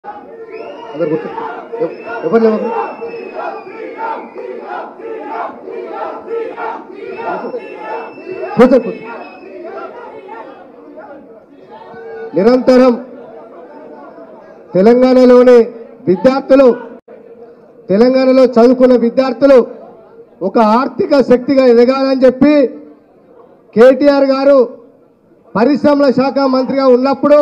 అందరు కూర్చో ఎవ- ఎవరు లేవరు కూర్చో కూర్చో నిరంతరం తెలంగాణలోని విద్యార్థులు తెలంగాణలో చదువుకున్న విద్యార్థులు ఒక ఆర్థిక శక్తిగా ఎదగాలని చెప్పి కేటీఆర్ గారు పరిశ్రమల శాఖ మంత్రిగా ఉన్నప్పుడు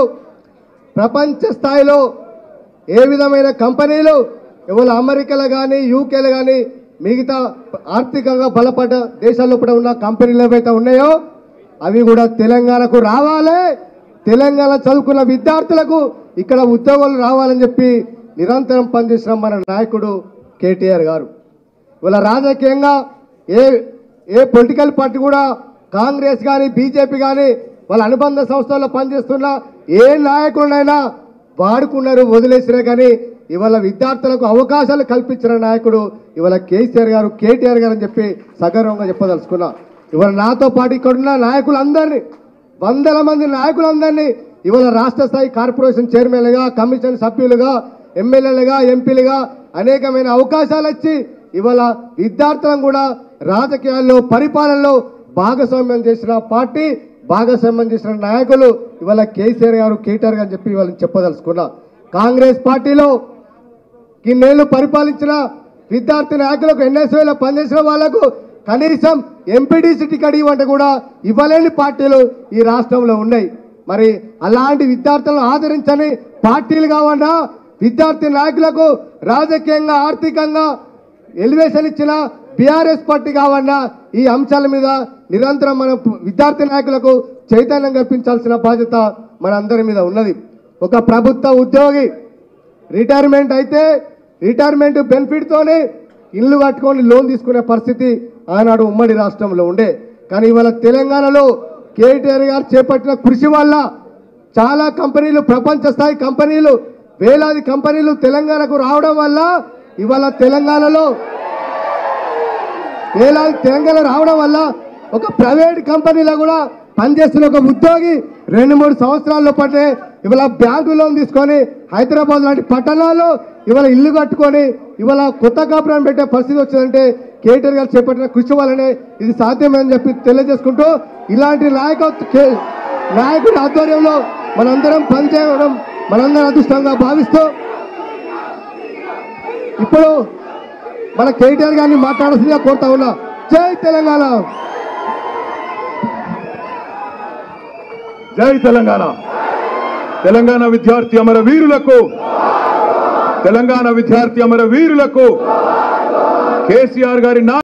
ప్రపంచ స్థాయిలో ఏ విధమైన కంపెనీలు ఇవాళ అమెరికాలో కానీ యూకేలో కానీ మిగతా ఆర్థికంగా బలపడ్డ దేశాల్లో కూడా ఉన్న కంపెనీలు ఏవైతే ఉన్నాయో అవి కూడా తెలంగాణకు రావాలి తెలంగాణ చదువుకున్న విద్యార్థులకు ఇక్కడ ఉద్యోగాలు రావాలని చెప్పి నిరంతరం పనిచేసిన మన నాయకుడు కేటీఆర్ గారు ఇవాళ రాజకీయంగా ఏ ఏ పొలిటికల్ పార్టీ కూడా కాంగ్రెస్ కానీ బీజేపీ కానీ వాళ్ళ అనుబంధ సంస్థల్లో పనిచేస్తున్న ఏ నాయకుడినైనా వాడుకున్నారు వదిలేసినా కానీ ఇవాళ విద్యార్థులకు అవకాశాలు కల్పించిన నాయకుడు ఇవాళ కేసీఆర్ గారు కేటీఆర్ గారు అని చెప్పి సగర్వంగా చెప్పదలుచుకున్నా ఇవాళ నాతో పాటు ఇక్కడున్న నాయకులందరినీ వందల మంది నాయకులందరినీ ఇవాళ రాష్ట్ర స్థాయి కార్పొరేషన్ చైర్మన్లుగా కమిషన్ సభ్యులుగా ఎమ్మెల్యేలుగా ఎంపీలుగా అనేకమైన అవకాశాలు ఇచ్చి ఇవాళ విద్యార్థులను కూడా రాజకీయాల్లో పరిపాలనలో భాగస్వామ్యం చేసిన పార్టీ భాగస్వామ్యం చేసిన నాయకులు ఇవాళ కేసీఆర్ గారు కేటీఆర్ గారు అని చెప్పి ఇవాళ చెప్పదలుచుకున్నా కాంగ్రెస్ పార్టీలో ఇన్నేళ్లు పరిపాలించిన విద్యార్థి నాయకులకు ఎన్ఎస్ఓలో పనిచేసిన వాళ్లకు కనీసం ఎంపీటీసీ టికెట్ ఇవ్వంటే కూడా ఇవ్వలేని పార్టీలు ఈ రాష్ట్రంలో ఉన్నాయి మరి అలాంటి విద్యార్థులను ఆదరించని పార్టీలు కావన్నా విద్యార్థి నాయకులకు రాజకీయంగా ఆర్థికంగా ఎలివేషన్ ఇచ్చిన బీఆర్ఎస్ పార్టీ కావన్నా ఈ అంశాల మీద నిరంతరం మన విద్యార్థి నాయకులకు చైతన్యం కల్పించాల్సిన బాధ్యత మన అందరి మీద ఉన్నది ఒక ప్రభుత్వ ఉద్యోగి రిటైర్మెంట్ అయితే రిటైర్మెంట్ బెనిఫిట్తోనే ఇల్లు కట్టుకొని లోన్ తీసుకునే పరిస్థితి ఆనాడు ఉమ్మడి రాష్ట్రంలో ఉండే కానీ ఇవాళ తెలంగాణలో కేటీఆర్ గారు చేపట్టిన కృషి వల్ల చాలా కంపెనీలు ప్రపంచ స్థాయి కంపెనీలు వేలాది కంపెనీలు తెలంగాణకు రావడం వల్ల ఇవాళ తెలంగాణలో వేలాది తెలంగాణ రావడం వల్ల ఒక ప్రైవేట్ కంపెనీలో కూడా పనిచేస్తున్న ఒక ఉద్యోగి రెండు మూడు సంవత్సరాల్లో పట్టే ఇవాళ బ్యాంకు లోన్ తీసుకొని హైదరాబాద్ లాంటి పట్టణాల్లో ఇవాళ ఇల్లు కట్టుకొని ఇవాళ కొత్త కాపురం పెట్టే పరిస్థితి వచ్చిందంటే కేటీఆర్ గారు చేపట్టిన కృషి వల్లనే ఇది సాధ్యమని చెప్పి తెలియజేసుకుంటూ ఇలాంటి నాయకత్వ కే- నాయకుడి ఆధ్వర్యంలో మనందరం పనిచేయడం మనందరం అదృష్టంగా భావిస్తూ ఇప్పుడు మన కేటీఆర్ గారిని మాట్లాడాల్సిందిగా కోరుతా ఉన్నా జై తెలంగాణ జై తెలంగాణ తెలంగాణ విద్యార్థి అమర వీరులకు తెలంగాణ విద్యార్థి అమర వీరులకు కేసీఆర్ గారి నా